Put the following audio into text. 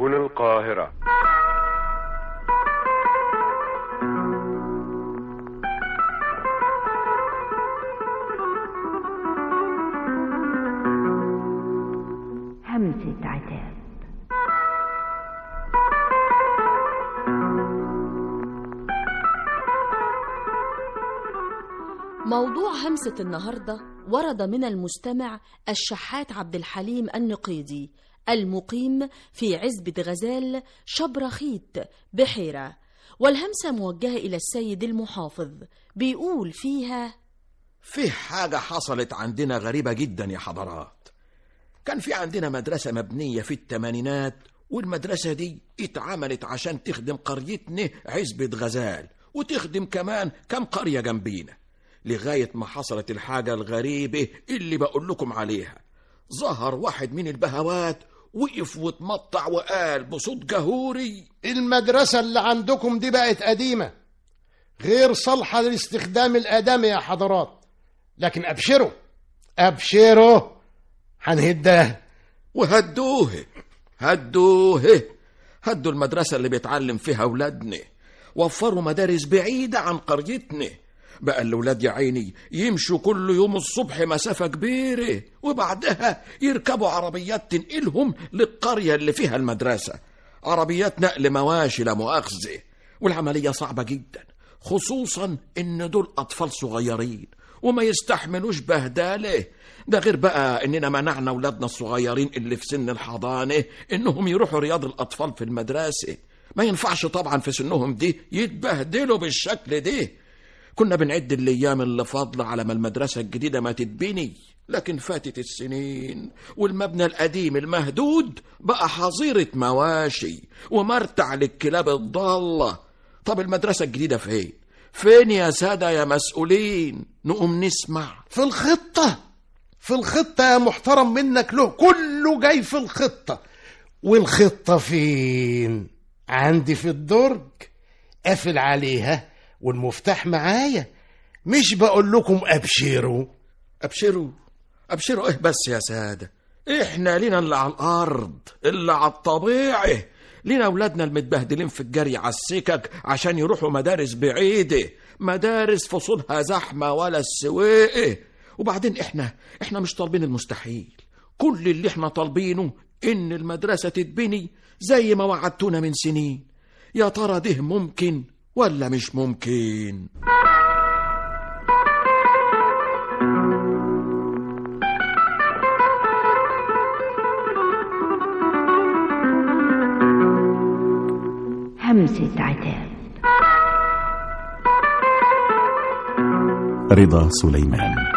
سبل القاهرة همسة عتاب موضوع همسة النهاردة ورد من المستمع الشحات عبد الحليم النقيدي المقيم في عزبة غزال شبرخيت بحيرة والهمسة موجهة إلى السيد المحافظ بيقول فيها في حاجة حصلت عندنا غريبة جدا يا حضرات كان في عندنا مدرسة مبنية في الثمانينات والمدرسة دي اتعملت عشان تخدم قريتنا عزبة غزال وتخدم كمان كم قرية جنبينا لغاية ما حصلت الحاجة الغريبة اللي بقول لكم عليها ظهر واحد من البهوات وقف واتمطع وقال بصوت جهوري المدرسة اللي عندكم دي بقت قديمة غير صالحة للاستخدام الآدمي يا حضرات لكن أبشروا أبشروا هنهدها وهدوه هدوه هدوا المدرسة اللي بيتعلم فيها أولادنا وفروا مدارس بعيدة عن قريتنا بقى الأولاد يا عيني يمشوا كل يوم الصبح مسافة كبيرة وبعدها يركبوا عربيات تنقلهم للقرية اللي فيها المدرسة عربيات نقل مواشي لا مؤاخذة والعملية صعبة جدا خصوصا إن دول أطفال صغيرين وما يستحملوش بهدالة ده غير بقى إننا منعنا أولادنا الصغيرين اللي في سن الحضانة إنهم يروحوا رياض الأطفال في المدرسة ما ينفعش طبعا في سنهم دي يتبهدلوا بالشكل ده كنا بنعد الايام اللي فاضله على ما المدرسه الجديده ما تتبني لكن فاتت السنين والمبنى القديم المهدود بقى حظيره مواشي ومرتع للكلاب الضاله طب المدرسه الجديده فين فين يا ساده يا مسؤولين نقوم نسمع في الخطة في الخطة يا محترم منك له كله جاي في الخطة والخطة فين عندي في الدرج قافل عليها والمفتاح معايا مش بقول لكم ابشروا ابشروا ابشروا ايه بس يا ساده احنا لينا اللي على الارض اللي على الطبيعي لينا اولادنا المتبهدلين في الجري على السكك عشان يروحوا مدارس بعيده مدارس فصولها زحمه ولا السواقه وبعدين احنا احنا مش طالبين المستحيل كل اللي احنا طالبينه ان المدرسه تتبني زي ما وعدتونا من سنين يا ترى ده ممكن ولا مش ممكن همسة عتاب رضا سليمان